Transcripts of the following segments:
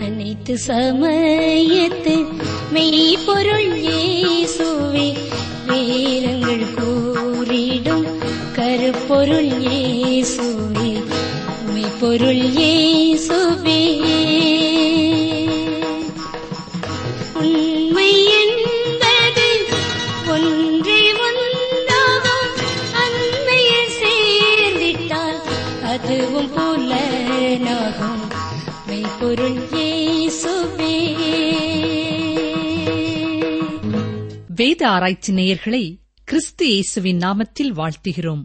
அனைத்து சமயத்து மெய்ப்பொருள் இயேசுவே வேதங்கள் கூறிடும் கருப்பொருள் இயேசுவே மெய்ப்பொருள் இயேசுவே உண்மை என்பது ஒன்றே ஒன்றாகும் அன்மையில் சேர்ந்திட்டால் அதுவும் புலனாகும் மெய்ப்பொருள் இயேசுவே வேத ஆராய்ச்சி நேயர்களை கிறிஸ்து இயேசுவின் நாமத்தில் வாழ்த்துகிறோம்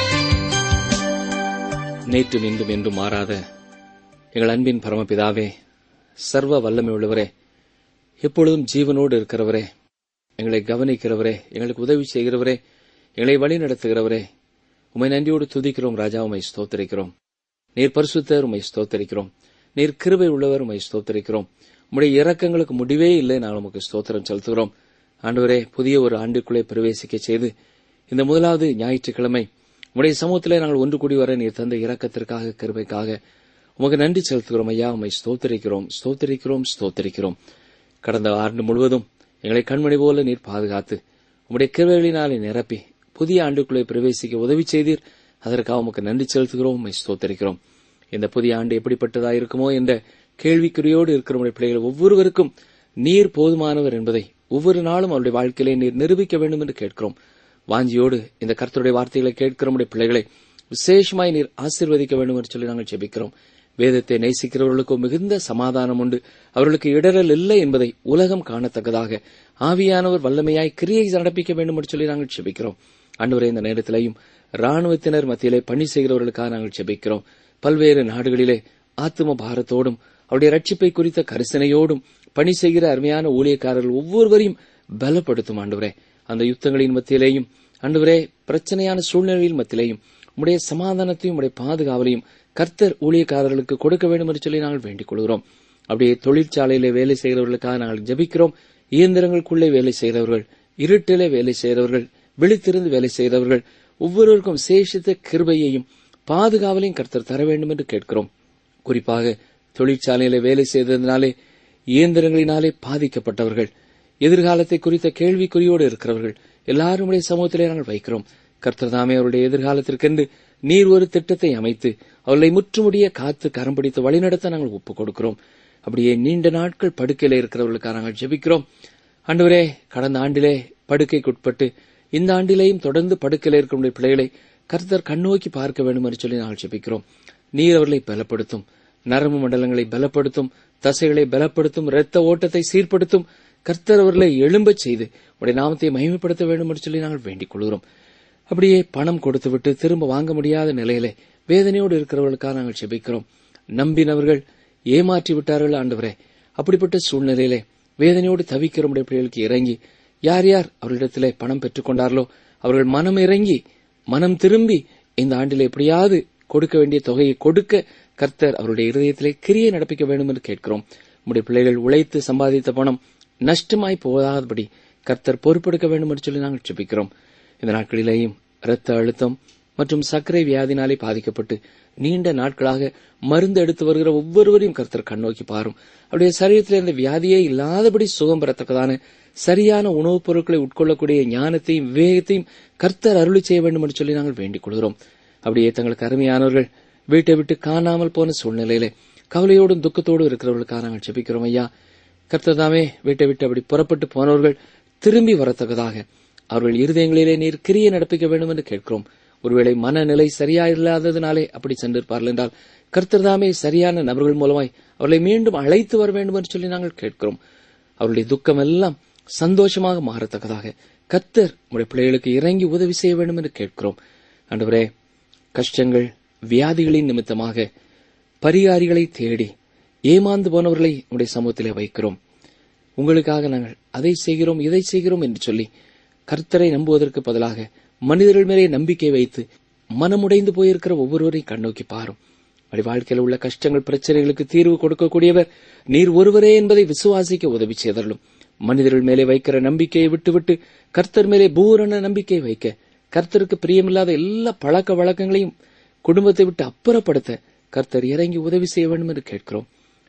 நேற்றும் இன்றும் என்றும் மாறாத எங்கள் அன்பின் பரமபிதாவே சர்வ வல்லமை உள்ளவரே எப்பொழுதும் ஜீவனோடு இருக்கிறவரே எங்களை கவனிக்கிறவரே எங்களுக்கு உதவி செய்கிறவரே எங்களை வழி நடத்துகிறவரே உமை நன்றியோடு துதிக்கிறோம் ராஜா உமை ஸ்தோத்தரிக்கிறோம் நீர் பரிசுத்தர் உமை ஸ்தோத்தரிக்கிறோம் நீர் கிருபை உள்ளவர் உமை ஸ்தோத்தரிக்கிறோம் உம்முடைய இரக்கங்களுக்கு முடிவே இல்லை நாங்கள் உமக்கு ஸ்தோத்திரம் செலுத்துகிறோம் ஆண்டவரே புதிய ஒரு ஆண்டுக்குள்ளே பிரவேசிக்க செய்து இந்த முதலாவது ஞாயிற்றுக்கிழமை உடைய சமூகத்திலே நாங்கள் ஒன்று கூடி வர நீர் தந்த இரக்கத்திற்காக கிருபைக்காக உமக்கு நன்றி செலுத்துகிறோம் ஐயா உம்மை ஸ்தோத்தரிக்கிறோம் ஸ்தோத்தரிக்கிறோம் ஸ்தோத்தரிக்கிறோம் கடந்த ஆண்டு முழுவதும் எங்களை கண்மணி போல நீர் பாதுகாத்து உம்முடைய கிருபைகளினாலே நிரப்பி புதிய ஆண்டுக்குள்ளே பிரவேசிக்க உதவி செய்தீர் அதற்காக உமக்கு நன்றி செலுத்துகிறோம் உம்மை ஸ்தோத்தரிக்கிறோம் இந்த புதிய ஆண்டு எப்படிப்பட்டதா இருக்குமோ என்ற கேள்விக்குறியோடு இருக்கிற உடைய பிள்ளைகள் ஒவ்வொருவருக்கும் நீர் போதுமானவர் என்பதை ஒவ்வொரு நாளும் அவருடைய வாழ்க்கையிலே நீர் நிரூபிக்க வேண்டும் என்று கேட்கிறோம் வாஞ்சியோடு இந்த கர்த்தருடைய வார்த்தைகளை கேட்கிற உடைய பிள்ளைகளை விசேஷமாய் நீர் ஆசீர்வதிக்க வேண்டும் என்று சொல்லி நாங்கள் ஜெபிக்கிறோம் வேதத்தை நேசிக்கிறவர்களுக்கும் மிகுந்த சமாதானம் உண்டு அவர்களுக்கு இடரல் இல்லை என்பதை உலகம் காணத்தக்கதாக ஆவியானவர் வல்லமையாய் கிரியை நடப்பிக்க வேண்டும் என்று சொல்லி நாங்கள் ஜெபிக்கிறோம் அன்றுவரே இந்த நேரத்திலேயும் ராணுவத்தினர் மத்தியிலே பணி செய்கிறவர்களுக்காக நாங்கள் ஜெபிக்கிறோம் பல்வேறு நாடுகளிலே ஆத்தும பாரத்தோடும் அவருடைய ரட்சிப்பை குறித்த கரிசனையோடும் பணி செய்கிற அருமையான ஊழியக்காரர்கள் ஒவ்வொருவரையும் பலப்படுத்தும் ஆண்டவரே அந்த யுத்தங்களின் மத்தியிலேயும் ஆண்டவரே பிரச்சனையான சூழ்நிலையின் மத்தியிலேயும் உடைய சமாதானத்தையும் உடைய பாதுகாவலையும் கர்த்தர் ஊழியக்காரர்களுக்கு கொடுக்க வேண்டும் என்று சொல்லி நாங்கள் வேண்டிக் கொள்கிறோம் அப்படியே தொழிற்சாலையிலே வேலை செய்கிறவர்களுக்காக நாங்கள் ஜெபிக்கிறோம் இயந்திரங்களுக்குள்ளே வேலை செய்கிறவர்கள் இருட்டிலே வேலை செய்கிறவர்கள் விழித்திருந்து வேலை செய்கிறவர்கள் ஒவ்வொருவருக்கும் சேஷித்த கிருபையையும் பாதுகாவலையும் கர்த்தர் தர வேண்டும் என்று கேட்கிறோம் குறிப்பாக தொழிற்சாலையில வேலை செய்ததினாலே இயந்திரங்களினாலே பாதிக்கப்பட்டவர்கள் எதிர்காலத்தை குறித்த கேள்விக்குறியோடு இருக்கிறவர்கள் எல்லாருடைய சமூகத்திலே நாங்கள் வைக்கிறோம் கர்த்தர்தாமே அவருடைய எதிர்காலத்திற்கென்று நீர் ஒரு திட்டத்தை அமைத்து அவர்களை முற்றுமுடிய காத்து கரம் பிடித்து வழிநடத்த நாங்கள் ஒப்புக் கொடுக்கிறோம் அப்படியே நீண்ட நாட்கள் படுக்கையில இருக்கிறவர்களுக்காக நாங்கள் ஜெபிக்கிறோம் ஆண்டவரே கடந்த ஆண்டிலே படுக்கைக்குட்பட்டு இந்த ஆண்டிலேயும் தொடர்ந்து படுக்கையில இருக்கிற பிள்ளைகளை கர்த்தர் கண்ணோக்கி பார்க்க வேண்டும் என்று சொல்லி நாங்கள் ஜெபிக்கிறோம் நீர் அவர்களை பலப்படுத்தும் நரம்பு மண்டலங்களை பலப்படுத்தும் தசைகளை பலப்படுத்தும் இரத்த ஓட்டத்தை சீர்படுத்தும் கர்த்தர் அவர்களை எழும்பச் செய்து உடைய நாமத்தை மகிமைப்படுத்த வேண்டும் என்று சொல்லி நாங்கள் வேண்டிக் கொள்கிறோம் அப்படியே பணம் கொடுத்துவிட்டு திரும்ப வாங்க முடியாத நிலையிலே வேதனையோடு இருக்கிறவர்களுக்காக நாங்கள் செபிக்கிறோம் நம்பினவர்கள் ஏமாற்றி விட்டார்கள் ஆண்டவரே அப்படிப்பட்ட சூழ்நிலையிலே வேதனையோடு தவிக்கிற உடைய பிள்ளைகளுக்கு இறங்கி யார் யார் அவர்களிடத்திலே பணம் பெற்றுக் கொண்டார்களோ அவர்கள் மனம் இறங்கி மனம் திரும்பி இந்த ஆண்டில் எப்படியாவது கொடுக்க வேண்டிய தொகையை கொடுக்க கர்த்தர் அவருடைய இருதயத்திலே கிரியை நடப்பிக்க வேண்டும் என்று கேட்கிறோம் நம்முடைய பிள்ளைகள் உழைத்து சம்பாதித்த பணம் நஷ்டமாய் போகாதபடி கர்த்தர் பொறுப்பெடுக்க வேண்டும் என்று சொல்லி நாங்கள் ஜெபிக்கிறோம் இந்த நாட்களிலேயும் இரத்த அழுத்தம் மற்றும் சர்க்கரை வியாதினாலே பாதிக்கப்பட்டு நீண்ட நாட்களாக மருந்து எடுத்து வருகிற ஒவ்வொருவரையும் கர்த்தர் கண்ணோக்கி பாரும் அவருடைய சரீரத்தில் இருந்த வியாதியே இல்லாதபடி சுகம் பெறத்தக்கதான சரியான உணவுப் பொருட்களை உட்கொள்ளக்கூடிய ஞானத்தையும் விவேகத்தையும் கர்த்தர் அருளி செய்ய வேண்டும் என்று சொல்லி நாங்கள் வேண்டிக் கொள்கிறோம் அப்படியே தங்களுக்கு அருமையானவர்கள் வீட்டை விட்டு காணாமல் போன சூழ்நிலையிலே கவலையோடும் துக்கத்தோடும் இருக்கிறவர்களுக்காக நாங்கள் ஜெபிக்கிறோம் ஐயா கர்த்ததாமே வீட்டை விட்டு அப்படி புறப்பட்டு போனவர்கள் திரும்பி வரத்தக்கதாக அவர்கள் இருதயங்களிலே நீர் கிரியை நடப்பிக்க வேண்டும் என்று கேட்கிறோம் ஒருவேளை மனநிலை சரியா இல்லாததினாலே அப்படி சென்றிருப்பார்கள் என்றால் கர்த்தர்தாமே சரியான நபர்கள் மூலமாய் அவர்களை மீண்டும் அழைத்து வர வேண்டும் என்று சொல்லி நாங்கள் கேட்கிறோம் அவருடைய துக்கம் எல்லாம் சந்தோஷமாக மாறத்தக்கதாக கர்த்தர் உடைய பிள்ளைகளுக்கு இறங்கி உதவி செய்ய வேண்டும் என்று கேட்கிறோம் ஆண்டவரே கஷ்டங்கள் வியாதிகளின் நிமித்தமாக பரிகாரிகளை தேடி ஏமாந்து போனவர்களை உடைய சமூகத்திலே வைக்கிறோம் உங்களுக்காக நாங்கள் அதை செய்கிறோம் இதை செய்கிறோம் என்று சொல்லி கர்த்தரை நம்புவதற்கு பதிலாக மனிதர்கள் மேலே நம்பிக்கை வைத்து மனமுடைந்து போயிருக்கிற ஒவ்வொருவரையும் கண்ணோக்கி பாரும் அப்படி வாழ்க்கையில் உள்ள கஷ்டங்கள் பிரச்சனைகளுக்கு தீர்வு கொடுக்கக்கூடியவர் நீர் ஒருவரே என்பதை விசுவாசிக்க உதவி செய்தரலும் மனிதர்கள் மேலே வைக்கிற நம்பிக்கையை விட்டுவிட்டு கர்த்தர் மேலே பூரண நம்பிக்கை வைக்க கர்த்தருக்கு பிரியமில்லாத எல்லா பழக்க வழக்கங்களையும் குடும்பத்தை விட்டு அப்புறப்படுத்த கர்த்தர் இறங்கி உதவி செய்ய வேண்டும் என்று கேட்கிறோம்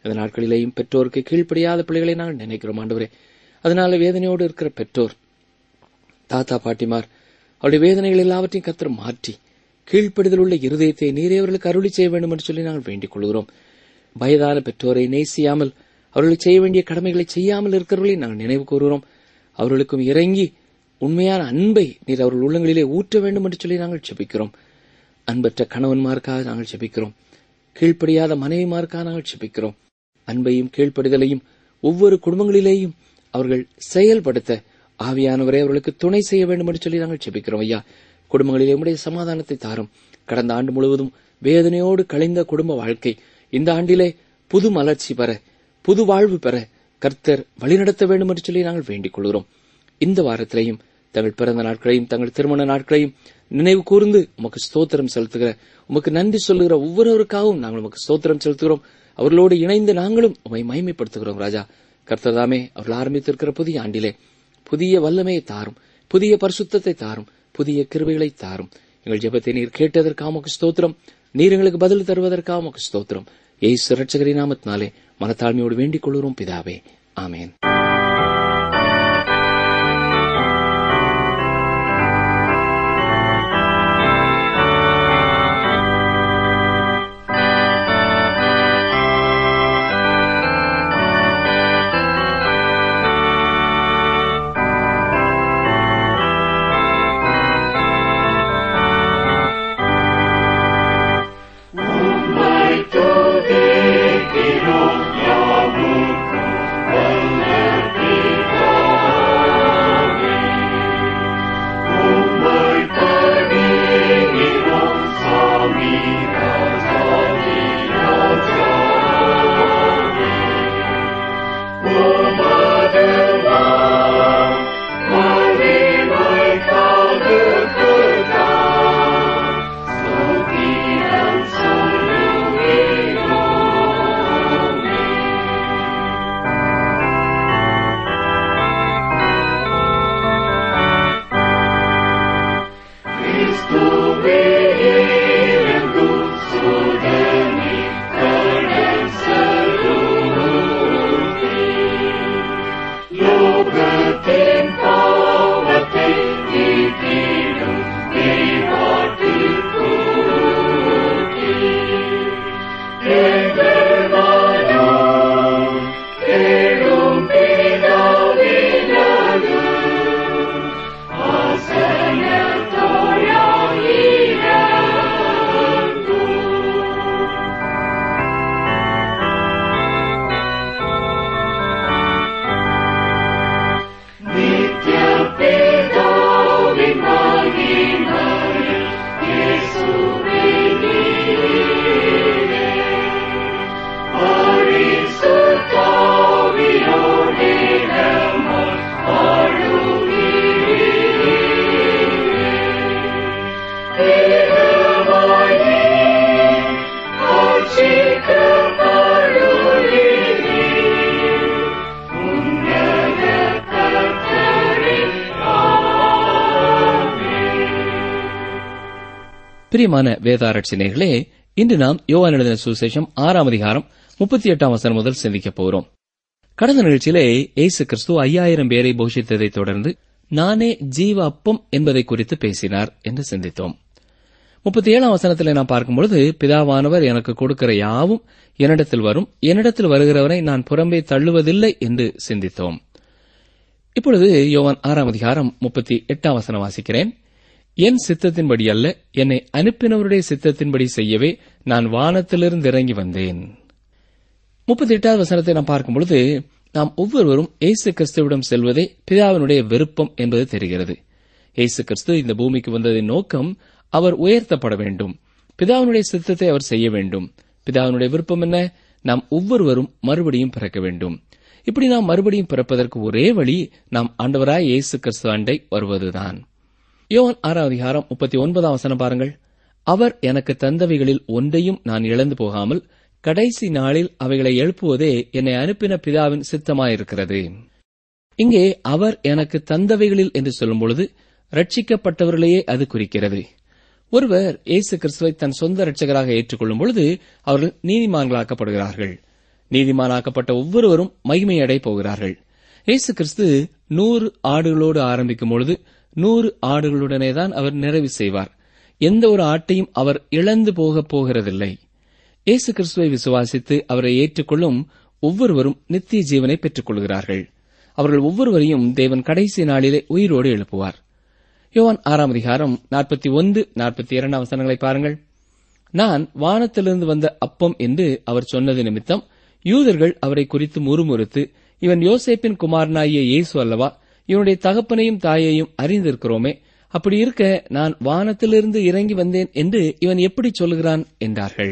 இந்த நாட்களிலேயும் பெற்றோருக்கு கீழ்ப்படியாத பிள்ளைகளை நாங்கள் நினைக்கிறோம் ஆண்டவரே அதனால வேதனையோடு இருக்கிற பெற்றோர் தாத்தா பாட்டிமார் அவருடைய வேதனைகள் எல்லாவற்றையும் கத்தர் மாற்றி கீழ்ப்படிதல் உள்ள இருதயத்தை நீரே அவர்களுக்கு அருளி செய்ய வேண்டும் என்று சொல்லி நாங்கள் வேண்டிக் கொள்கிறோம் வயதான பெற்றோரை நேசியாமல் அவர்களுக்கு செய்ய வேண்டிய கடமைகளை செய்யாமல் இருக்கிறவர்களை நாங்கள் நினைவு கூறுகிறோம் அவர்களுக்கும் இறங்கி உண்மையான அன்பை நீர் அவர்கள் உள்ளங்களிலே ஊற்ற வேண்டும் என்று சொல்லி நாங்கள் செபிக்கிறோம் அன்பற்ற கணவன்மாருக்காக நாங்கள் செபிக்கிறோம் கீழ்ப்படியாத மனைவிமாருக்காக நாங்கள் செபிக்கிறோம் அன்பையும் கீழ்ப்படிதலையும் ஒவ்வொரு குடும்பங்களிலேயும் அவர்கள் செயல்படுத்த ஆவியானவரை அவர்களுக்கு துணை செய்ய வேண்டும் என்று சொல்லி நாங்கள் செபிக்கிறோம் ஐயா குடும்பங்களிலே உடைய சமாதானத்தை தாரும் கடந்த ஆண்டு முழுவதும் வேதனையோடு கழிந்த குடும்ப வாழ்க்கை இந்த ஆண்டிலே புது மலர்ச்சி பெற புது வாழ்வு பெற கர்த்தர் வழிநடத்த வேண்டும் என்று சொல்லி நாங்கள் வேண்டிக் கொள்கிறோம் இந்த வாரத்திலேயும் தங்கள் பிறந்த நாட்களையும் தங்கள் திருமண நாட்களையும் நினைவு கூர்ந்து உமக்கு ஸ்தோத்திரம் செலுத்துகிற உமக்கு நன்றி சொல்லுகிற ஒவ்வொருவருக்காகவும் நாங்கள் உமக்கு ஸ்தோத்திரம் செலுத்துகிறோம் அவர்களோடு இணைந்து நாங்களும் உமை மகிமைப்படுத்துகிறோம் ராஜா கர்த்ததாமே அவர்கள் ஆரம்பித்திருக்கிற புதிய ஆண்டிலே புதிய வல்லமையை தாரும் புதிய பரிசுத்தத்தை தாரும் புதிய கிருபைகளை தாரும் எங்கள் ஜெபத்தை நீர் கேட்டதற்காக உமக்கு ஸ்தோத்திரம் நீர் எங்களுக்கு பதில் தருவதற்காக உமக்கு ஸ்தோத்திரம் ஏசு ரட்சகரி நாமத்தினாலே மனத்தாழ்மையோடு வேண்டிக் கொள்கிறோம் பிதாவே ஆமேன் பிரியமான வேதாரட்சினர்களே இன்று நாம் யோவான் எழுதின சுவிசேஷம் ஆறாம் அதிகாரம் முப்பத்தி எட்டாம் வசனம் முதல் சிந்திக்கப் போகிறோம் கடந்த நிகழ்ச்சியிலே இயேசு கிறிஸ்து ஐயாயிரம் பேரை போஷித்ததைத் தொடர்ந்து நானே ஜீவ அப்பம் என்பதை குறித்து பேசினார் என்று சிந்தித்தோம் முப்பத்தி ஏழாம் வசனத்தில் நாம் பார்க்கும்பொழுது பிதாவானவர் எனக்கு கொடுக்கிற யாவும் என்னிடத்தில் வரும் என்னிடத்தில் வருகிறவரை நான் புறம்பே தள்ளுவதில்லை என்று சிந்தித்தோம் இப்பொழுது யோவான் ஆறாம் அதிகாரம் முப்பத்தி எட்டாம் வசனம் வாசிக்கிறேன் என் சித்தத்தின்படி அல்ல என்னை அனுப்பினவருடைய சித்தத்தின்படி செய்யவே நான் வானத்திலிருந்து இறங்கி வந்தேன் முப்பத்தி எட்டாவது வசனத்தை நாம் பார்க்கும்பொழுது நாம் ஒவ்வொருவரும் இயேசு கிறிஸ்துவிடம் செல்வதே பிதாவினுடைய விருப்பம் என்பது தெரிகிறது இயேசு கிறிஸ்து இந்த பூமிக்கு வந்ததின் நோக்கம் அவர் உயர்த்தப்பட வேண்டும் பிதாவினுடைய சித்தத்தை அவர் செய்ய வேண்டும் பிதாவினுடைய விருப்பம் என்ன நாம் ஒவ்வொருவரும் மறுபடியும் பிறக்க வேண்டும் இப்படி நாம் மறுபடியும் பிறப்பதற்கு ஒரே வழி நாம் ஆண்டவராய் இயேசு கிறிஸ்து அண்டை வருவதுதான் யோவான் ஆறாம் அதிகாரம் முப்பத்தி ஒன்பதாம் வசனம் பாருங்கள் அவர் எனக்கு தந்தவைகளில் ஒன்றையும் நான் இழந்து போகாமல் கடைசி நாளில் அவைகளை எழுப்புவதே என்னை அனுப்பின பிதாவின் சித்தமாயிருக்கிறது இங்கே அவர் எனக்கு தந்தவைகளில் என்று சொல்லும் பொழுது ரட்சிக்கப்பட்டவர்களையே அது குறிக்கிறது ஒருவர் இயேசு கிறிஸ்துவை தன் சொந்த ரட்சகராக ஏற்றுக்கொள்ளும் பொழுது அவர்கள் நீதிமான்களாக்கப்படுகிறார்கள் நீதிமானாக்கப்பட்ட ஒவ்வொருவரும் மகிமையடை போகிறார்கள் இயேசு கிறிஸ்து நூறு ஆடுகளோடு ஆரம்பிக்கும் பொழுது நூறு ஆடுகளுடனே தான் அவர் நிறைவு செய்வார் எந்த ஒரு ஆட்டையும் அவர் இழந்து போகப் போகிறதில்லை இயேசு கிறிஸ்துவை விசுவாசித்து அவரை ஏற்றுக்கொள்ளும் ஒவ்வொருவரும் நித்திய ஜீவனை பெற்றுக் கொள்கிறார்கள் அவர்கள் ஒவ்வொருவரையும் தேவன் கடைசி நாளிலே உயிரோடு எழுப்புவார் யோவான் ஆறாம் அதிகாரம் நாற்பத்தி ஒன்று நாற்பத்தி இரண்டாம் வசனங்களை பாருங்கள் நான் வானத்திலிருந்து வந்த அப்பம் என்று அவர் சொன்னது நிமித்தம் யூதர்கள் அவரை குறித்து முறுமுறுத்து இவன் யோசேப்பின் குமாரனாகிய இயேசு அல்லவா இவனுடைய தகப்பனையும் தாயையும் அறிந்திருக்கிறோமே அப்படி இருக்க நான் வானத்திலிருந்து இறங்கி வந்தேன் என்று இவன் எப்படி சொல்லுகிறான் என்றார்கள்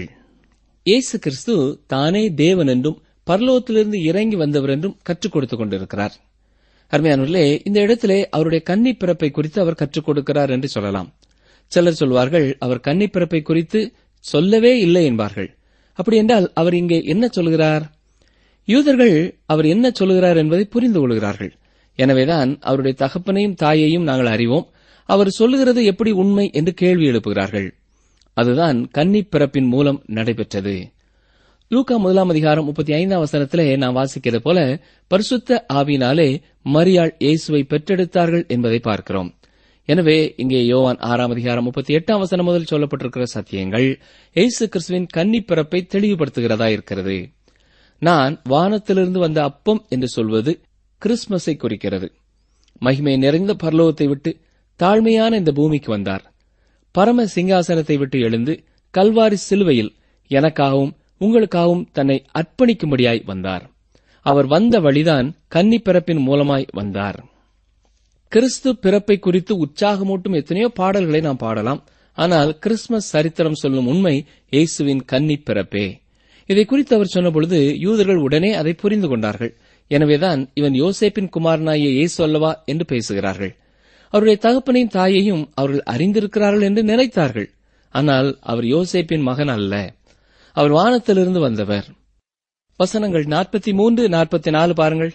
இயேசு கிறிஸ்து தானே தேவன் என்றும் பரலோகத்திலிருந்து இறங்கி வந்தவர் என்றும் கற்றுக் கொடுத்துக் கொண்டிருக்கிறார் அருமையானவர்களே இந்த இடத்திலே அவருடைய கன்னி பிறப்பை குறித்து அவர் கற்றுக் கொடுக்கிறார் என்று சொல்லலாம் சிலர் சொல்வார்கள் அவர் கன்னி பிறப்பை குறித்து சொல்லவே இல்லை என்பார்கள் அப்படி என்றால் அவர் இங்கே என்ன சொல்கிறார் யூதர்கள் அவர் என்ன சொல்கிறார் என்பதை புரிந்து கொள்கிறார்கள் எனவேதான் அவருடைய தகப்பனையும் தாயையும் நாங்கள் அறிவோம் அவர் சொல்லுகிறது எப்படி உண்மை என்று கேள்வி எழுப்புகிறார்கள் அதுதான் கன்னி பிறப்பின் மூலம் நடைபெற்றது லூக்கா முதலாம் அதிகாரம் முப்பத்தி ஐந்தாம் வசனத்திலே நாம் வாசிக்கிறது போல பரிசுத்த ஆவினாலே மரியாள் இயேசுவை பெற்றெடுத்தார்கள் என்பதை பார்க்கிறோம் எனவே இங்கே யோவான் ஆறாம் அதிகாரம் முப்பத்தி எட்டாம் வசனம் முதல் சொல்லப்பட்டிருக்கிற சத்தியங்கள் இயேசு கிறிஸ்துவின் கன்னி பிறப்பை தெளிவுபடுத்துகிறதா இருக்கிறது நான் வானத்திலிருந்து வந்த அப்பம் என்று சொல்வது கிறிஸ்துமஸை குறிக்கிறது மகிமை நிறைந்த பரலோகத்தை விட்டு தாழ்மையான இந்த பூமிக்கு வந்தார் பரம சிங்காசனத்தை விட்டு எழுந்து கல்வாரி சிலுவையில் எனக்காகவும் உங்களுக்காகவும் தன்னை அர்ப்பணிக்கும்படியாய் வந்தார் அவர் வந்த வழிதான் கன்னி பிறப்பின் மூலமாய் வந்தார் கிறிஸ்து பிறப்பை குறித்து உற்சாகமூட்டும் எத்தனையோ பாடல்களை நாம் பாடலாம் ஆனால் கிறிஸ்துமஸ் சரித்திரம் சொல்லும் உண்மை இயேசுவின் கன்னி பிறப்பே இதை குறித்து அவர் சொன்னபொழுது யூதர்கள் உடனே அதை புரிந்து கொண்டார்கள் எனவேதான் இவன் யோசேப்பின் குமாரனாகிய இயேசு அல்லவா என்று பேசுகிறார்கள் அவருடைய தகப்பனையும் தாயையும் அவர்கள் அறிந்திருக்கிறார்கள் என்று நினைத்தார்கள் ஆனால் அவர் யோசேப்பின் மகன் அல்ல அவர் வானத்திலிருந்து வந்தவர் வசனங்கள் நாற்பத்தி மூன்று நாற்பத்தி நாலு பாருங்கள்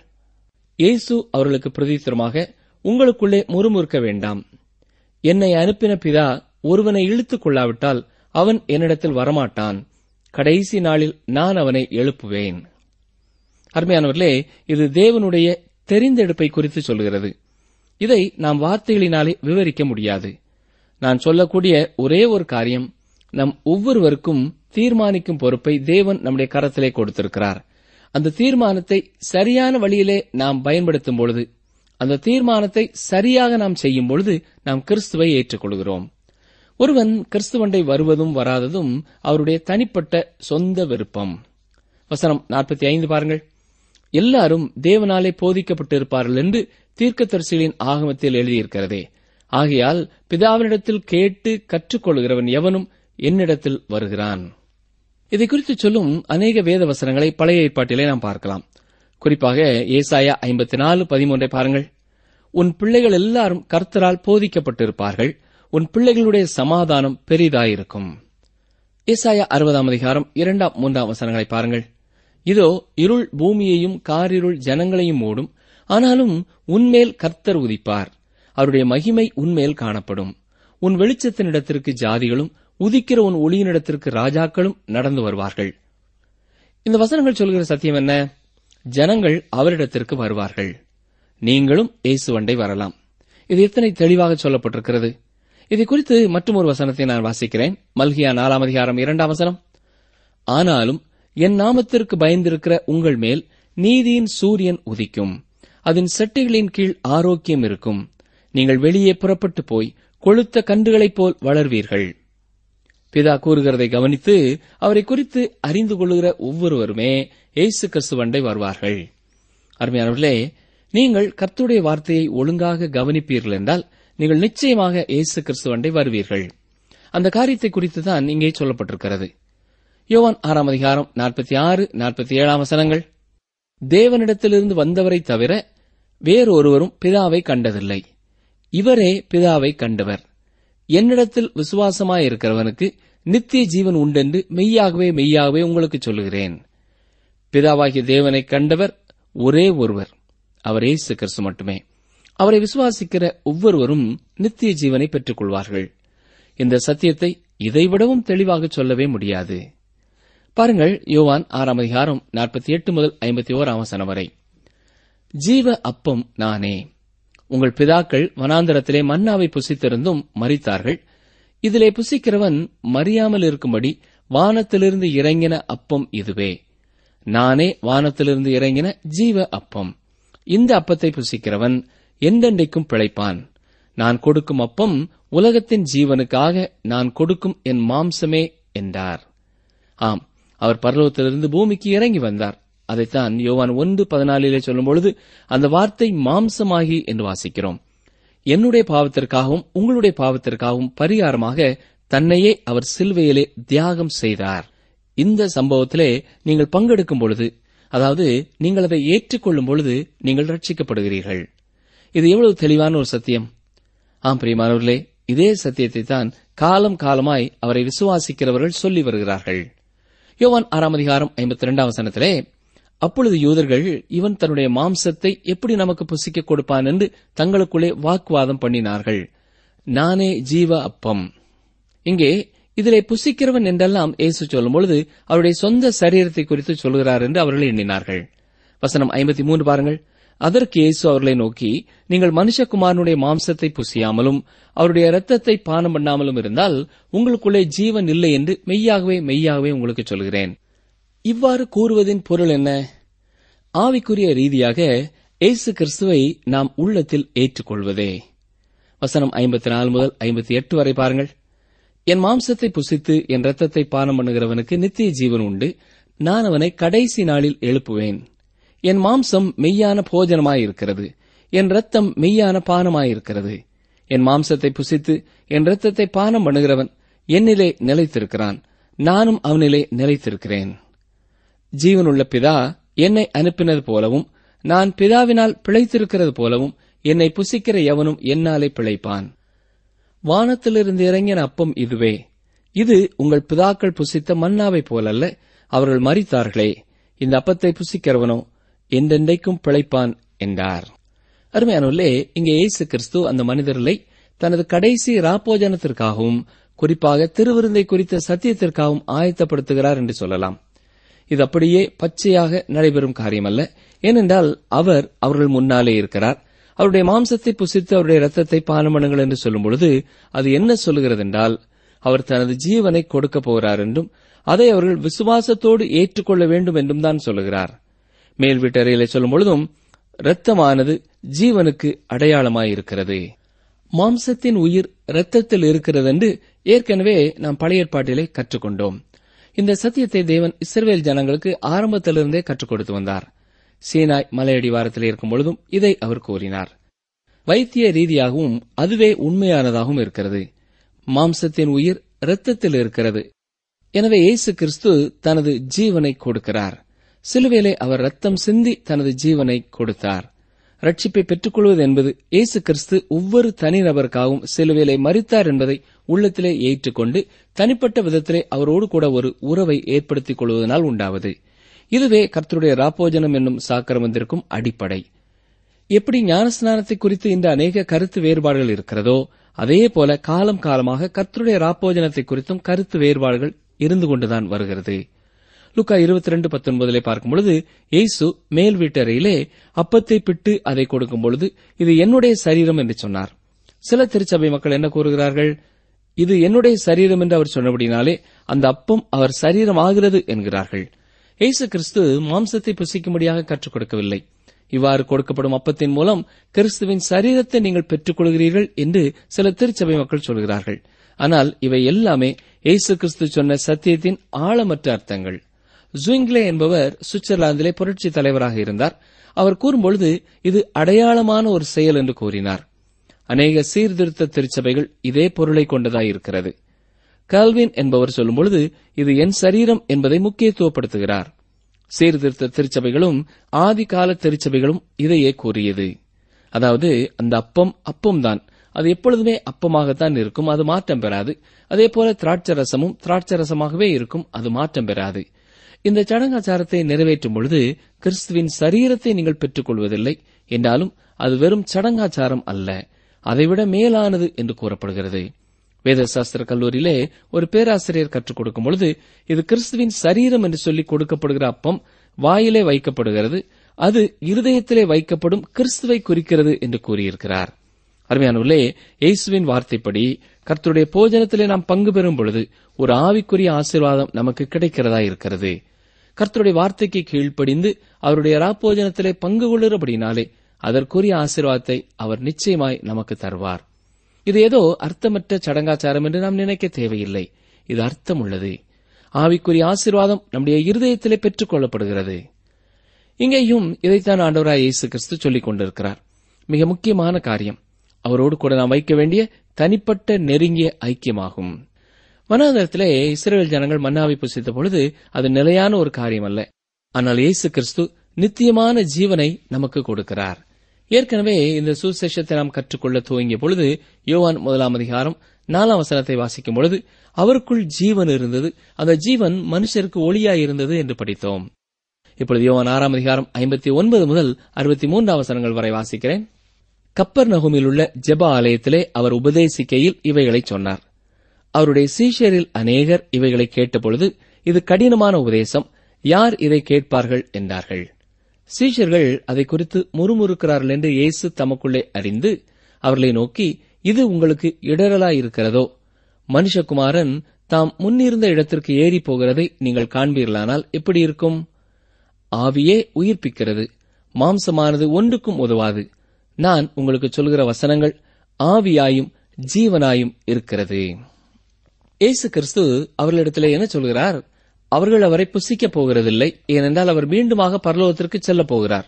இயேசு அவர்களுக்கு பிரதித்திரமாக உங்களுக்குள்ளே முறுமுறுக்க வேண்டாம் என்னை அனுப்பின பிதா ஒருவனை இழுத்துக் கொள்ளாவிட்டால் அவன் என்னிடத்தில் வரமாட்டான் கடைசி நாளில் நான் அவனை எழுப்புவேன் அருமையானவர்களே இது தேவனுடைய தெரிந்தெடுப்பை குறித்து சொல்கிறது இதை நாம் வார்த்தைகளினாலே விவரிக்க முடியாது நான் சொல்லக்கூடிய ஒரே ஒரு காரியம் நம் ஒவ்வொருவருக்கும் தீர்மானிக்கும் பொறுப்பை தேவன் நம்முடைய கரத்திலே கொடுத்திருக்கிறார் அந்த தீர்மானத்தை சரியான வழியிலே நாம் பயன்படுத்தும் பொழுது அந்த தீர்மானத்தை சரியாக நாம் செய்யும் பொழுது நாம் கிறிஸ்துவை ஏற்றுக்கொள்கிறோம் ஒருவன் கிறிஸ்துவண்டை வருவதும் வராததும் அவருடைய தனிப்பட்ட சொந்த விருப்பம் வசனம் நாற்பத்தி ஐந்து பாருங்கள் எல்லாரும் தேவனாலே போதிக்கப்பட்டிருப்பார்கள் என்று தீர்க்கதரிசிகளின் ஆகமத்தில் எழுதியிருக்கிறதே ஆகையால் பிதாவினிடத்தில் கேட்டு கற்றுக்கொள்கிறவன் எவனும் என்னிடத்தில் வருகிறான் இதை குறித்து சொல்லும் அநேக வேத வசனங்களை பழைய ஏற்பாட்டிலே நாம் பார்க்கலாம் குறிப்பாக ஏசாயா ஐம்பத்தி நாலு பதிமூன்றை பாருங்கள் உன் பிள்ளைகள் எல்லாரும் கர்த்தரால் போதிக்கப்பட்டிருப்பார்கள் உன் பிள்ளைகளுடைய சமாதானம் பெரிதாயிருக்கும் ஏசாயா அறுபதாம் அதிகாரம் இரண்டாம் மூன்றாம் வசனங்களை பாருங்கள் இதோ இருள் பூமியையும் காரிருள் ஜனங்களையும் மூடும் ஆனாலும் உன்மேல் கர்த்தர் உதிப்பார் அவருடைய மகிமை உன்மேல் காணப்படும் உன் வெளிச்சத்தினிடத்திற்கு ஜாதிகளும் உதிக்கிற உன் ஒளியினிடத்திற்கு ராஜாக்களும் நடந்து வருவார்கள் இந்த வசனங்கள் சொல்கிற சத்தியம் என்ன ஜனங்கள் அவரிடத்திற்கு வருவார்கள் நீங்களும் இயேசுவண்டை வரலாம் இது எத்தனை தெளிவாக சொல்லப்பட்டிருக்கிறது இதை குறித்து மற்றும் ஒரு வசனத்தை நான் வாசிக்கிறேன் மல்கியா நாலாம் அதிகாரம் இரண்டாம் வசனம் ஆனாலும் என் நாமத்திற்கு பயந்திருக்கிற உங்கள் மேல் நீதியின் சூரியன் உதிக்கும் அதன் செட்டைகளின் கீழ் ஆரோக்கியம் இருக்கும் நீங்கள் வெளியே புறப்பட்டு போய் கொளுத்த கன்றுகளைப் போல் வளர்வீர்கள் பிதா கூறுகிறதை கவனித்து அவரை குறித்து அறிந்து கொள்ளுகிற ஒவ்வொருவருமே இயேசு கிறிஸ்துவண்டை வருவார்கள் அருமையானவர்களே நீங்கள் கர்த்துடைய வார்த்தையை ஒழுங்காக கவனிப்பீர்கள் என்றால் நீங்கள் நிச்சயமாக இயேசு கிறிஸ்துவண்டை வருவீர்கள் அந்த காரியத்தை குறித்து தான் இங்கே சொல்லப்பட்டிருக்கிறது யோவான் ஆறாம் அதிகாரம் நாற்பத்தி ஆறு நாற்பத்தி ஏழாம் வசனங்கள் தேவனிடத்திலிருந்து வந்தவரை தவிர வேறொருவரும் பிதாவை கண்டதில்லை இவரே பிதாவை கண்டவர் என்னிடத்தில் விசுவாசமாயிருக்கிறவனுக்கு நித்திய ஜீவன் உண்டென்று மெய்யாகவே மெய்யாகவே உங்களுக்கு சொல்லுகிறேன் பிதாவாகிய தேவனை கண்டவர் ஒரே ஒருவர் அவர் இயேசு கிறிஸ்து மட்டுமே அவரை விசுவாசிக்கிற ஒவ்வொருவரும் நித்திய ஜீவனை பெற்றுக் கொள்வார்கள் இந்த சத்தியத்தை இதைவிடவும் தெளிவாக சொல்லவே முடியாது பாருங்கள் யோவான் ஆறாம் அதிகாரம் நாற்பத்தி எட்டு முதல் ஐம்பத்தி ஓராம் வசனம் வரை ஜீவ அப்பம் நானே உங்கள் பிதாக்கள் வனாந்தரத்திலே மன்னாவை புசித்திருந்தும் மறித்தார்கள் இதிலே புசிக்கிறவன் மறியாமல் இருக்கும்படி வானத்திலிருந்து இறங்கின அப்பம் இதுவே நானே வானத்திலிருந்து இறங்கின ஜீவ அப்பம் இந்த அப்பத்தை புசிக்கிறவன் எந்தெண்டைக்கும் பிழைப்பான் நான் கொடுக்கும் அப்பம் உலகத்தின் ஜீவனுக்காக நான் கொடுக்கும் என் மாம்சமே என்றார் ஆம் அவர் பரலோகத்திலிருந்து பூமிக்கு இறங்கி வந்தார் அதைத்தான் யோவான் ஒன்று பதினாலிலே சொல்லும் பொழுது அந்த வார்த்தை மாம்சமாகி என்று வாசிக்கிறோம் என்னுடைய பாவத்திற்காகவும் உங்களுடைய பாவத்திற்காகவும் பரிகாரமாக தன்னையே அவர் சிலுவையிலே தியாகம் செய்தார் இந்த சம்பவத்திலே நீங்கள் பங்கெடுக்கும் பொழுது அதாவது நீங்கள் அதை ஏற்றுக்கொள்ளும் பொழுது நீங்கள் ரட்சிக்கப்படுகிறீர்கள் இது எவ்வளவு தெளிவான ஒரு சத்தியம் ஆம் பிரியமானவர்களே இதே சத்தியத்தை தான் காலம் காலமாய் அவரை விசுவாசிக்கிறவர்கள் சொல்லி வருகிறார்கள் யோவான் ஆறாம் அதிகாரம் ஐம்பத்தி இரண்டாம் வசனத்திலே அப்பொழுது யூதர்கள் இவன் தன்னுடைய மாம்சத்தை எப்படி நமக்கு புசிக்க கொடுப்பான் என்று தங்களுக்குள்ளே வாக்குவாதம் பண்ணினார்கள் நானே ஜீவ அப்பம் இங்கே இதிலே புசிக்கிறவன் என்றெல்லாம் இயேசு சொல்லும் பொழுது அவருடைய சொந்த சரீரத்தை குறித்து சொல்கிறார் என்று அவர்கள் எண்ணினார்கள் வசனம் ஐம்பத்தி மூன்று பாருங்கள் அதற்கு இயேசு அவர்களை நோக்கி நீங்கள் மனுஷகுமாரனுடைய மாம்சத்தை புசியாமலும் அவருடைய இரத்தத்தை பானம் பண்ணாமலும் இருந்தால் உங்களுக்குள்ளே ஜீவன் இல்லை என்று மெய்யாகவே மெய்யாகவே உங்களுக்கு சொல்கிறேன் இவ்வாறு கூறுவதின் பொருள் என்ன ஆவிக்குரிய ரீதியாக இயேசு கிறிஸ்துவை நாம் உள்ளத்தில் ஏற்றுக்கொள்வதே வசனம் ஐம்பத்தி நாலு முதல் ஐம்பத்தி எட்டு வரை பாருங்கள் என் மாம்சத்தை புசித்து என் ரத்தத்தை பானம் பண்ணுகிறவனுக்கு நித்திய ஜீவன் உண்டு நான் அவனை கடைசி நாளில் எழுப்புவேன் என் மாம்சம் மெய்யான போஜனமாயிருக்கிறது என் ரத்தம் மெய்யான பானமாயிருக்கிறது என் மாம்சத்தை புசித்து என் ரத்தத்தை பானம் பண்ணுகிறவன் என்னிலே நிலைத்திருக்கிறான் நானும் அவனிலே நிலைத்திருக்கிறேன் ஜீவனுள்ள பிதா என்னை அனுப்பினது போலவும் நான் பிதாவினால் பிழைத்திருக்கிறது போலவும் என்னை புசிக்கிற எவனும் என்னாலே பிழைப்பான் வானத்திலிருந்து இறங்கின அப்பம் இதுவே இது உங்கள் பிதாக்கள் புசித்த மன்னாவைப் போலல்ல அவர்கள் மறித்தார்களே இந்த அப்பத்தை புசிக்கிறவனோ என்றென்றைக்கும் பிழைப்பான் என்றார் அருமையானவர்களே இங்கே இயேசு கிறிஸ்து அந்த மனிதர்களை தனது கடைசி ராப்போஜனத்திற்காகவும் குறிப்பாக திருவிருந்தை குறித்த சத்தியத்திற்காகவும் ஆயத்தப்படுத்துகிறார் என்று சொல்லலாம் இது அப்படியே பச்சையாக நடைபெறும் காரியமல்ல ஏனென்றால் அவர் அவர்கள் முன்னாலே இருக்கிறார் அவருடைய மாம்சத்தை புசித்து அவருடைய ரத்தத்தை பானம் பண்ணுங்கள் என்று சொல்லும் பொழுது அது என்ன சொல்லுகிறது என்றால் அவர் தனது ஜீவனை கொடுக்க போகிறார் என்றும் அதை அவர்கள் விசுவாசத்தோடு ஏற்றுக்கொள்ள வேண்டும் என்றும் தான் சொல்லுகிறார் மேல் வீட்டறையிலே சொல்லும் பொழுதும் இரத்தமானது ஜீவனுக்கு அடையாளமாயிருக்கிறது மாம்சத்தின் உயிர் இரத்தத்தில் இருக்கிறது என்று ஏற்கனவே நாம் பழைய ஏற்பாட்டிலே கற்றுக்கொண்டோம் இந்த சத்தியத்தை தேவன் இஸ்ரவேல் ஜனங்களுக்கு ஆரம்பத்திலிருந்தே கற்றுக் கொடுத்து வந்தார் சீனாய் மலையடிவாரத்தில் இருக்கும் பொழுதும் இதை அவர் கூறினார் வைத்திய ரீதியாகவும் அதுவே உண்மையானதாகவும் இருக்கிறது மாம்சத்தின் உயிர் இரத்தத்தில் இருக்கிறது எனவே இயேசு கிறிஸ்து தனது ஜீவனை கொடுக்கிறார் சிலுவையிலே அவர் ரத்தம் சிந்தி தனது ஜீவனை கொடுத்தார் ரட்சிப்பை பெற்றுக்கொள்வது என்பது இயேசு கிறிஸ்து ஒவ்வொரு தனிநபருக்காகவும் சிலுவையிலே மறித்தார் என்பதை உள்ளத்திலே ஏற்றுக்கொண்டு தனிப்பட்ட விதத்திலே அவரோடு கூட ஒரு உறவை ஏற்படுத்திக் கொள்வதனால் உண்டாவது இதுவே கர்த்தருடைய ராப்போஜனம் என்னும் சாக்கிரமத்திற்கும் அடிப்படை எப்படி ஞானஸ்நானத்தை குறித்து இந்த அநேக கருத்து வேறுபாடுகள் இருக்கிறதோ அதே போல காலம் காலமாக கர்த்தருடைய ராப்போஜனத்தை குறித்தும் கருத்து வேறுபாடுகள் இருந்து கொண்டுதான் வருகிறது லுக்கா இருபத்தி ரெண்டு பத்தொன்பதிலே பார்க்கும் பொழுது இயேசு மேல் வீட்டறையிலே அப்பத்தை பிட்டு அதை கொடுக்கும் பொழுது இது என்னுடைய சரீரம் என்று சொன்னார் சில திருச்சபை மக்கள் என்ன கூறுகிறார்கள் இது என்னுடைய சரீரம் என்று அவர் சொன்னபடினாலே அந்த அப்பம் அவர் சரீரம் ஆகிறது என்கிறார்கள் இயேசு கிறிஸ்து மாம்சத்தை புசிக்கும்படியாக கற்றுக் கொடுக்கவில்லை இவ்வாறு கொடுக்கப்படும் அப்பத்தின் மூலம் கிறிஸ்துவின் சரீரத்தை நீங்கள் பெற்றுக் கொள்கிறீர்கள் என்று சில திருச்சபை மக்கள் சொல்கிறார்கள் ஆனால் இவை எல்லாமே இயேசு கிறிஸ்து சொன்ன சத்தியத்தின் ஆழமற்ற அர்த்தங்கள் ஜுயிங்லே என்பவர் சுவிட்சர்லாந்திலே புரட்சி தலைவராக இருந்தார் அவர் கூறும்பொழுது இது அடையாளமான ஒரு செயல் என்று கூறினார் அநேக சீர்திருத்த திருச்சபைகள் இதே பொருளை கொண்டதாயிருக்கிறது கல்வின் என்பவர் சொல்லும்பொழுது இது என் சரீரம் என்பதை முக்கியத்துவப்படுத்துகிறார் சீர்திருத்த திருச்சபைகளும் ஆதிகால திருச்சபைகளும் இதையே கூறியது அதாவது அந்த அப்பம் அப்பம்தான் அது எப்பொழுதுமே அப்பமாகத்தான் இருக்கும் அது மாற்றம் பெறாது அதே போல திராட்சரசமும் திராட்சரசமாகவே இருக்கும் அது மாற்றம் பெறாது இந்த சடங்காச்சாரத்தை நிறைவேற்றும் பொழுது கிறிஸ்துவின் சரீரத்தை நீங்கள் பெற்றுக் கொள்வதில்லை என்றாலும் அது வெறும் சடங்காச்சாரம் அல்ல அதைவிட மேலானது என்று கூறப்படுகிறது வேத சாஸ்திர கல்லூரியிலே ஒரு பேராசிரியர் கற்றுக் கொடுக்கும் பொழுது இது கிறிஸ்துவின் சரீரம் என்று சொல்லி கொடுக்கப்படுகிற அப்பம் வாயிலே வைக்கப்படுகிறது அது இருதயத்திலே வைக்கப்படும் கிறிஸ்துவை குறிக்கிறது என்று கூறியிருக்கிறார் அருமையானவர்களே இயேசுவின் வார்த்தைப்படி கர்த்தருடைய போஜனத்திலே நாம் பங்கு பெறும் பொழுது ஒரு ஆவிக்குரிய ஆசீர்வாதம் நமக்கு கிடைக்கிறதா இருக்கிறது கர்த்தருடைய வார்த்தைக்கு கீழ்ப்படிந்து அவருடைய ராப்போஜனத்திலே பங்கு கொள்ளுறபடினாலே அதற்குரிய ஆசீர்வாதத்தை அவர் நிச்சயமாய் நமக்கு தருவார் இது ஏதோ அர்த்தமற்ற சடங்காச்சாரம் என்று நாம் நினைக்க தேவையில்லை இது அர்த்தம் உள்ளது ஆவிக்குரிய ஆசீர்வாதம் நம்முடைய இருதயத்திலே பெற்றுக் கொள்ளப்படுகிறது இங்கேயும் இதைத்தான் ஆண்டவராய் இயேசு கிறிஸ்து சொல்லிக் கொண்டிருக்கிறார் மிக முக்கியமான காரியம் அவரோடு கூட நாம் வைக்க வேண்டிய தனிப்பட்ட நெருங்கிய ஐக்கியமாகும் வனாந்தரத்திலே இஸ்ரேல் ஜனங்கள் மன்னாவை புசித்த பொழுது அது நிலையான ஒரு காரியம் அல்ல ஆனால் இயேசு கிறிஸ்து நித்தியமான ஜீவனை நமக்கு கொடுக்கிறார் ஏற்கனவே இந்த சுசேஷத்தை நாம் கற்றுக்கொள்ள துவங்கிய பொழுது யோவான் முதலாம் அதிகாரம் நாலாம் வசனத்தை வாசிக்கும் பொழுது அவருக்குள் ஜீவன் இருந்தது அந்த ஜீவன் மனுஷருக்கு ஒளியாய் இருந்தது என்று படித்தோம் இப்பொழுது யோவான் ஆறாம் அதிகாரம் ஐம்பத்தி ஒன்பது முதல் அறுபத்தி மூன்றாம் வசனங்கள் வரை வாசிக்கிறேன் கப்பர் நகுமில் உள்ள ஜெப ஆலயத்திலே அவர் உபதேசிக்கையில் இவைகளை சொன்னார் அவருடைய சீஷரில் அநேகர் இவைகளை கேட்டபொழுது இது கடினமான உபதேசம் யார் இதை கேட்பார்கள் என்றார்கள் சீஷர்கள் அதை குறித்து முறுமுறுக்கிறார்கள் என்று இயேசு தமக்குள்ளே அறிந்து அவர்களை நோக்கி இது உங்களுக்கு இடரலாயிருக்கிறதோ மனுஷகுமாரன் தாம் முன்னிருந்த இடத்திற்கு ஏறி போகிறதை நீங்கள் காண்பீர்களானால் எப்படி இருக்கும் ஆவியே உயிர்ப்பிக்கிறது மாம்சமானது ஒன்றுக்கும் உதவாது நான் உங்களுக்கு சொல்கிற வசனங்கள் ஆவியாயும் ஜீவனாயும் இருக்கிறது இயேசு கிறிஸ்து அவர்களிடத்தில் என்ன சொல்கிறார் அவர்கள் அவரை புசிக்கப் போகிறதில்லை ஏனென்றால் அவர் மீண்டுமாக பரலோகத்திற்கு செல்லப் போகிறார்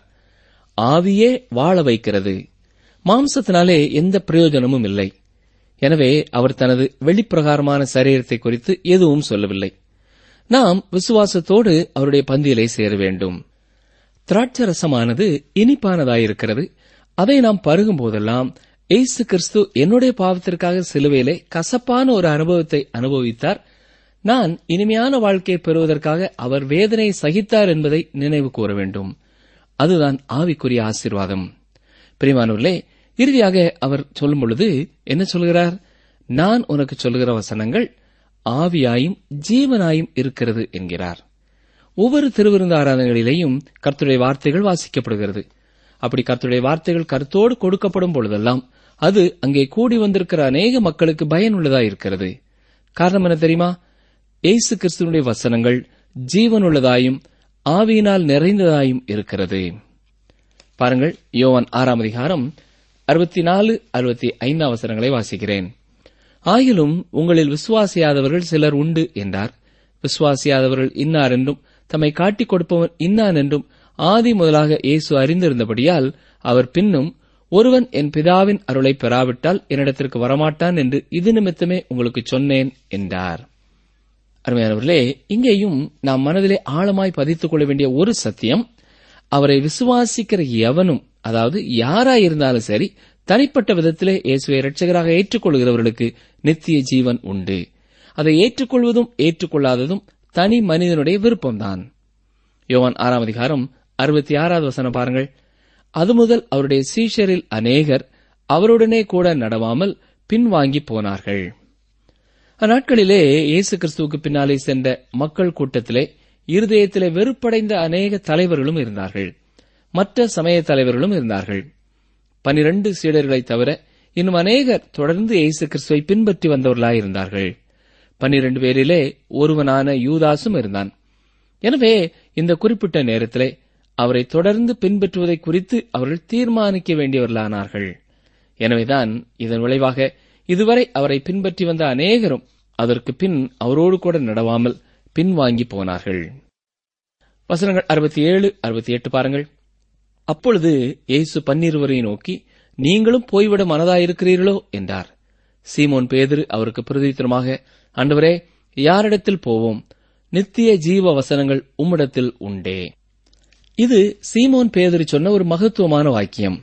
ஆவியே வாழ வைக்கிறது மாம்சத்தினாலே எந்த பிரயோஜனமும் இல்லை எனவே அவர் தனது வெளிப்பிரகாரமான சரீரத்தை குறித்து எதுவும் சொல்லவில்லை நாம் விசுவாசத்தோடு அவருடைய பந்தியிலே சேர வேண்டும் திராட்சரசமானது இனிப்பானதாயிருக்கிறது அதை நாம் பருகும் போதெல்லாம் இயேசு கிறிஸ்து என்னுடைய பாவத்திற்காக சிலுவையிலே கசப்பான ஒரு அனுபவத்தை அனுபவித்தார் நான் இனிமையான வாழ்க்கையை பெறுவதற்காக அவர் வேதனை சகித்தார் என்பதை நினைவு கூற வேண்டும் அதுதான் ஆவிக்குரிய ஆசீர்வாதம் பிரிமானூர்களே இறுதியாக அவர் சொல்லும் பொழுது என்ன சொல்கிறார் நான் உனக்கு சொல்லுகிற வசனங்கள் ஆவியாயும் ஜீவனாயும் இருக்கிறது என்கிறார் ஒவ்வொரு திருவிருந்த ஆராதனைகளிலேயும் கர்த்தருடைய வார்த்தைகள் வாசிக்கப்படுகிறது அப்படி கர்த்தருடைய வார்த்தைகள் கருத்தோடு கொடுக்கப்படும் பொழுதெல்லாம் அது அங்கே கூடி வந்திருக்கிற அநேக மக்களுக்கு பயனுள்ளதா இருக்கிறது காரணம் என்ன தெரியுமா இயேசு கிறிஸ்துவனுடைய வசனங்கள் ஜீவனுள்ளதாயும் ஆவியினால் நிறைந்ததாயும் இருக்கிறது பாருங்கள் யோவான் ஆறாம் அதிகாரம் அறுபத்தி நாலு அறுபத்தி ஐந்தாம் வசனங்களை வாசிக்கிறேன் ஆயிலும் உங்களில் விசுவாசியாதவர்கள் சிலர் உண்டு என்றார் விசுவாசியாதவர்கள் இன்னார் என்றும் தம்மை காட்டிக் கொடுப்பவன் இன்னான் என்றும் ஆதி முதலாக இயேசு அறிந்திருந்தபடியால் அவர் பின்னும் ஒருவன் என் பிதாவின் அருளை பெறாவிட்டால் என்னிடத்திற்கு வரமாட்டான் என்று இது நிமித்தமே உங்களுக்கு சொன்னேன் என்றார் அருமையானவர்களே இங்கேயும் நாம் மனதிலே ஆழமாய் பதித்துக் கொள்ள வேண்டிய ஒரு சத்தியம் அவரை விசுவாசிக்கிற எவனும் அதாவது யாராயிருந்தாலும் சரி தனிப்பட்ட விதத்திலே இயேசுவை இரட்சகராக ஏற்றுக்கொள்கிறவர்களுக்கு நித்திய ஜீவன் உண்டு அதை ஏற்றுக்கொள்வதும் ஏற்றுக்கொள்ளாததும் தனி மனிதனுடைய விருப்பம்தான் யோவான் ஆறாம் அதிகாரம் அறுபத்தி ஆறாவது வசனம் பாருங்கள் அது முதல் அவருடைய சீஷரில் அநேகர் அவருடனே கூட நடவாமல் பின்வாங்கி போனார்கள் அந்நாட்களிலே இயேசு கிறிஸ்துவுக்கு பின்னாலே சென்ற மக்கள் கூட்டத்திலே இருதயத்திலே வெறுப்படைந்த அநேக தலைவர்களும் இருந்தார்கள் மற்ற சமய தலைவர்களும் இருந்தார்கள் பனிரண்டு சீடர்களைத் தவிர இன்னும் அநேகர் தொடர்ந்து இயேசு கிறிஸ்துவை பின்பற்றி வந்தவர்களாயிருந்தார்கள் பன்னிரண்டு பேரிலே ஒருவனான யூதாசும் இருந்தான் எனவே இந்த குறிப்பிட்ட நேரத்திலே அவரை தொடர்ந்து பின்பற்றுவதை குறித்து அவர்கள் தீர்மானிக்க வேண்டியவர்களானார்கள் எனவேதான் இதன் விளைவாக இதுவரை அவரை பின்பற்றி வந்த அநேகரும் அதற்கு பின் அவரோடு கூட நடவாமல் பின்வாங்கி போனார்கள் வசனங்கள் அறுபத்தி ஏழு அறுபத்தி எட்டு பாருங்கள் அப்பொழுது இயேசு பன்னிருவரை நோக்கி நீங்களும் போய்விட மனதாயிருக்கிறீர்களோ என்றார் சீமோன் பேதுரு அவருக்கு பிரதித்திரமாக ஆண்டவரே யாரிடத்தில் போவோம் நித்திய ஜீவ வசனங்கள் உம்மிடத்தில் உண்டே இது சீமோன் பேதுரு சொன்ன ஒரு மகத்துவமான வாக்கியம்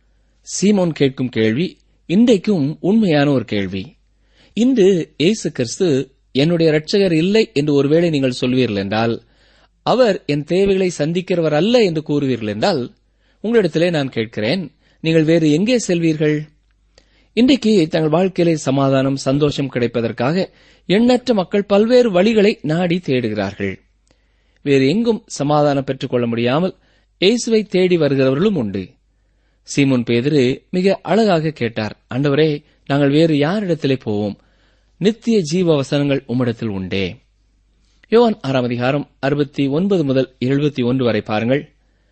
சீமோன் கேட்கும் கேள்வி இன்றைக்கும் உண்மையான ஒரு கேள்வி இன்று இயேசு கிறிஸ்து என்னுடைய இரட்சகர் இல்லை என்று ஒருவேளை நீங்கள் சொல்வீர்கள் என்றால் அவர் என் தேவைகளை சந்திக்கிறவர் அல்ல என்று கூறுவீர்கள் என்றால் உங்களிடத்திலே நான் கேட்கிறேன் நீங்கள் வேறு எங்கே செல்வீர்கள் இன்றைக்கு தங்கள் வாழ்க்கையிலே சமாதானம் சந்தோஷம் கிடைப்பதற்காக எண்ணற்ற மக்கள் பல்வேறு வழிகளை நாடி தேடுகிறார்கள் வேறு எங்கும் சமாதானம் பெற்றுக் கொள்ள முடியாமல் இயேசுவை தேடி வருகிறவர்களும் உண்டு சீமோன் பேதுரு மிக அழகாக கேட்டார் ஆண்டவரே நாங்கள் வேறு யாரிடத்திலே போவோம் நித்திய ஜீவ வசனங்கள் உம்மிடத்தில் உண்டே யோவான் ஆறாம் அதிகாரம் அறுபத்தி ஒன்பது முதல் எழுபத்தி ஒன்று வரை பாருங்கள்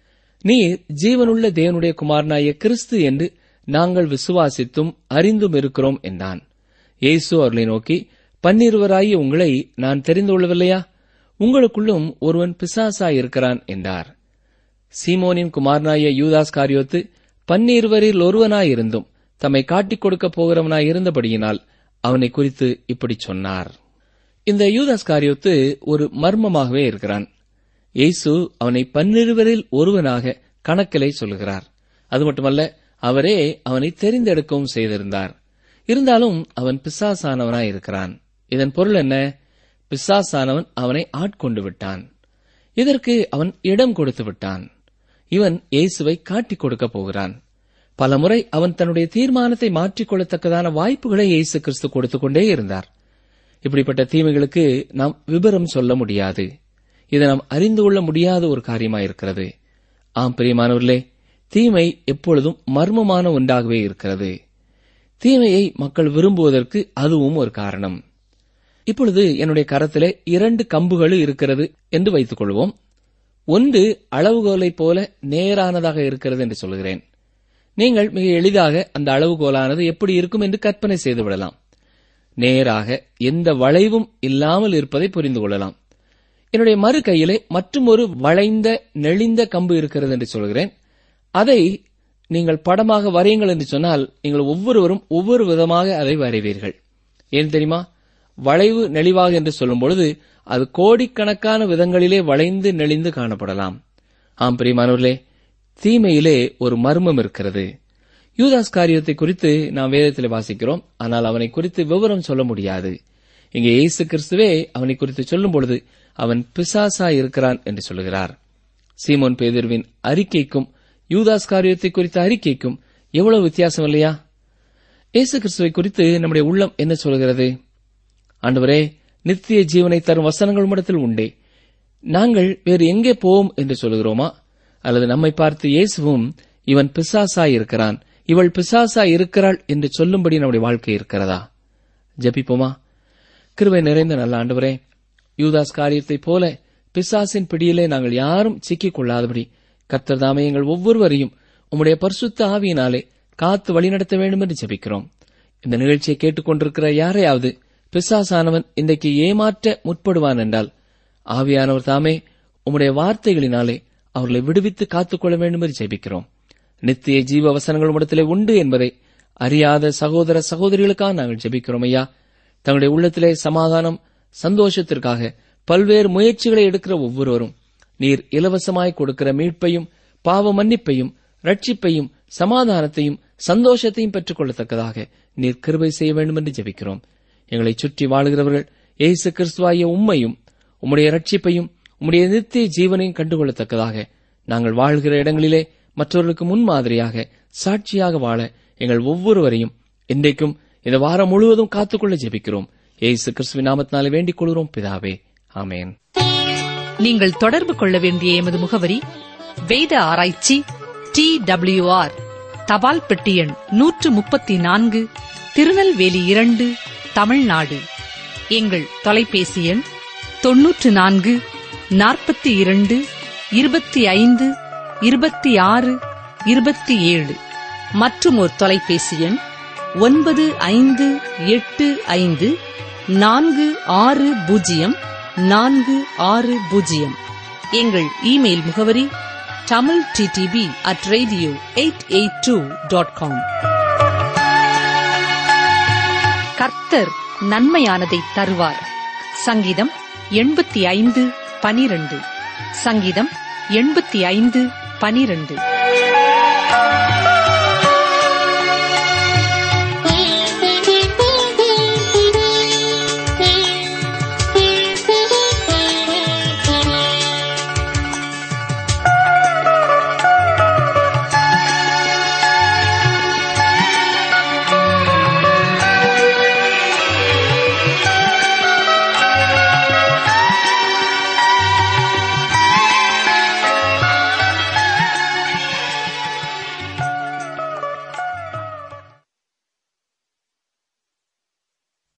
நீர் ஜீவனுள்ள தேவனுடைய குமாரனாய கிறிஸ்து என்று நாங்கள் விசுவாசித்தும் அறிந்தும் இருக்கிறோம் என்றான் இயேசு அவர்களை நோக்கி பன்னிருவராகிய உங்களை நான் தெரிந்து கொள்ளவில்லையா உங்களுக்குள்ளும் ஒருவன் பிசாசாய் இருக்கிறான் என்றார் சீமோனின் குமாரனாய யூதாஸ் காரியோத்து பன்னிருவரில் ஒருவனாயிருந்தும் தம்மை காட்டிக் கொடுக்கப் போகிறவனாய் இருந்தபடியினால் அவனை குறித்து இப்படி சொன்னார் இந்த யூதாஸ் காரியோத்து ஒரு மர்மமாகவே இருக்கிறான் இயேசு அவனை பன்னிருவரில் ஒருவனாக கணக்கிலை சொல்கிறார் அது மட்டுமல்ல அவரே அவனை தெரிந்தெடுக்கவும் செய்திருந்தார் இருந்தாலும் அவன் பிசாசானவனாய் இருக்கிறான் இதன் பொருள் என்ன பிசாசானவன் அவனை ஆட்கொண்டு விட்டான் இதற்கு அவன் இடம் கொடுத்து விட்டான் இவன் இயேசுவை காட்டிக் கொடுக்கப் போகிறான் பலமுறை அவன் தன்னுடைய தீர்மானத்தை மாற்றிக்கொள்ளத்தக்கதான வாய்ப்புகளை இயேசு கிறிஸ்து கொடுத்துக் கொண்டே இருந்தார் இப்படிப்பட்ட தீமைகளுக்கு நாம் விபரம் சொல்ல முடியாது இதை நாம் அறிந்து கொள்ள முடியாத ஒரு காரியமாயிருக்கிறது ஆம் பிரியமானவர்களே தீமை எப்பொழுதும் மர்மமான ஒன்றாகவே இருக்கிறது தீமையை மக்கள் விரும்புவதற்கு அதுவும் ஒரு காரணம் இப்பொழுது என்னுடைய கரத்திலே இரண்டு கம்புகள் இருக்கிறது என்று வைத்துக் கொள்வோம் ஒன்று அளவுகோலைப் போல நேரானதாக இருக்கிறது என்று சொல்கிறேன் நீங்கள் மிக எளிதாக அந்த அளவுகோலானது எப்படி இருக்கும் என்று கற்பனை செய்து விடலாம் நேராக எந்த வளைவும் இல்லாமல் இருப்பதை புரிந்து கொள்ளலாம் என்னுடைய மறு கையிலே மற்றும் ஒரு வளைந்த நெளிந்த கம்பு இருக்கிறது என்று சொல்கிறேன் அதை நீங்கள் படமாக வரையுங்கள் என்று சொன்னால் நீங்கள் ஒவ்வொருவரும் ஒவ்வொரு விதமாக அதை வரைவீர்கள் ஏன் தெரியுமா வளைவு நெளிவாக என்று சொல்லும் பொழுது அது கோடிக்கணக்கான விதங்களிலே வளைந்து நெளிந்து காணப்படலாம் ஆம் பிரியமானவர்களே தீமையிலே ஒரு மர்மம் இருக்கிறது யூதாஸ் காரியத்தை குறித்து நாம் வேதத்தில் வாசிக்கிறோம் ஆனால் அவனை குறித்து விவரம் சொல்ல முடியாது இங்கே இயேசு கிறிஸ்துவே அவனை குறித்து சொல்லும் பொழுது அவன் பிசாசா இருக்கிறான் என்று சொல்லுகிறார் சீமோன் பேதிர்வின் அறிக்கைக்கும் யூதாஸ் காரியத்தை குறித்த அறிக்கைக்கும் எவ்வளவு வித்தியாசம் இல்லையா இயேசு கிறிஸ்துவை குறித்து நம்முடைய உள்ளம் என்ன சொல்கிறது ஆண்டவரே நித்திய ஜீவனை தரும் வசனங்கள் உம்மிடத்தில் உண்டே நாங்கள் வேறு எங்கே போவோம் என்று சொல்கிறோமா அல்லது நம்மை பார்த்து இயேசுவும் இவன் பிசாசாய் இருக்கிறான் இவள் பிசாசாய் இருக்கிறாள் என்று சொல்லும்படி நம்முடைய வாழ்க்கை இருக்கிறதா ஜெபிப்போமா கிருபை நிறைந்த நல்ல ஆண்டவரே யூதாஸ் காரியத்தைப் போல பிசாசின் பிடியிலே நாங்கள் யாரும் சிக்கிக் கொள்ளாதபடி கர்த்தர் தாமே எங்கள் ஒவ்வொருவரையும் உம்முடைய பரிசுத்த ஆவியினாலே காத்து வழிநடத்த வேண்டும் என்று ஜெபிக்கிறோம் இந்த நிகழ்ச்சியை கேட்டுக்கொண்டிருக்கிற யாரையாவது பிசாசானவன் இன்றைக்கு ஏமாற்ற முற்படுவான் என்றால் ஆவியானவர் தாமே உம்முடைய வார்த்தைகளினாலே அவர்களை விடுவித்து காத்துக்கொள்ள வேண்டும் என்று ஜெபிக்கிறோம் நித்திய ஜீவ வசனங்கள் உம்மிடத்திலே உண்டு என்பதை அறியாத சகோதர சகோதரிகளுக்காக நாங்கள் ஜெபிக்கிறோம் ஐயா தங்களுடைய உள்ளத்திலே சமாதானம் சந்தோஷத்திற்காக பல்வேறு முயற்சிகளை எடுக்கிற ஒவ்வொருவரும் நீர் இலவசமாய் கொடுக்கிற மீட்பையும் பாவ மன்னிப்பையும் ரட்சிப்பையும் சமாதானத்தையும் சந்தோஷத்தையும் பெற்றுக் கொள்ளத்தக்கதாக நீர் கிருபை செய்ய வேண்டும் என்று ஜெபிக்கிறோம் எங்களை சுற்றி வாழுகிறவர்கள் இயேசு கிறிஸ்துவாகிய உம்மையும் உம்முடைய ரட்சிப்பையும் உம்முடைய நித்திய ஜீவனையும் கண்டுகொள்ளத்தக்கதாக நாங்கள் வாழ்கிற இடங்களிலே மற்றவர்களுக்கு முன்மாதிரியாக சாட்சியாக வாழ எங்கள் ஒவ்வொருவரையும் இன்றைக்கும் இந்த வாரம் முழுவதும் காத்துக்கொள்ள ஜெபிக்கிறோம் இயேசு கிறிஸ்துவின் நாமத்தினாலே வேண்டிக் கொள்கிறோம் பிதாவே ஆமென் நீங்கள் தொடர்பு கொள்ள வேண்டிய எமது முகவரி வேத ஆராய்ச்சி டி ஆர் தபால் பெட்டி எண் நூற்று முப்பத்தி நான்கு திருநெல்வேலி இரண்டு தமிழ்நாடு எங்கள் தொலைபேசி எண் தொன்னூற்று நான்கு நாற்பத்தி இரண்டு இருபத்தி ஐந்து இருபத்தி ஆறு இருபத்தி ஏழு மற்றும் ஒரு தொலைபேசி எண் ஒன்பது ஐந்து எட்டு ஐந்து நான்கு ஆறு பூஜ்ஜியம் நான்கு ஆறு பூஜ்ஜியம் எங்கள் இமெயில் முகவரி Tamil TDP at radio eight eight two dot com கர்த்தர் நன்மையானதை தருவார் சங்கீதம் எண்பத்தி ஐந்து பனிரண்டு சங்கீதம் எண்பத்தி ஐந்து பனிரண்டு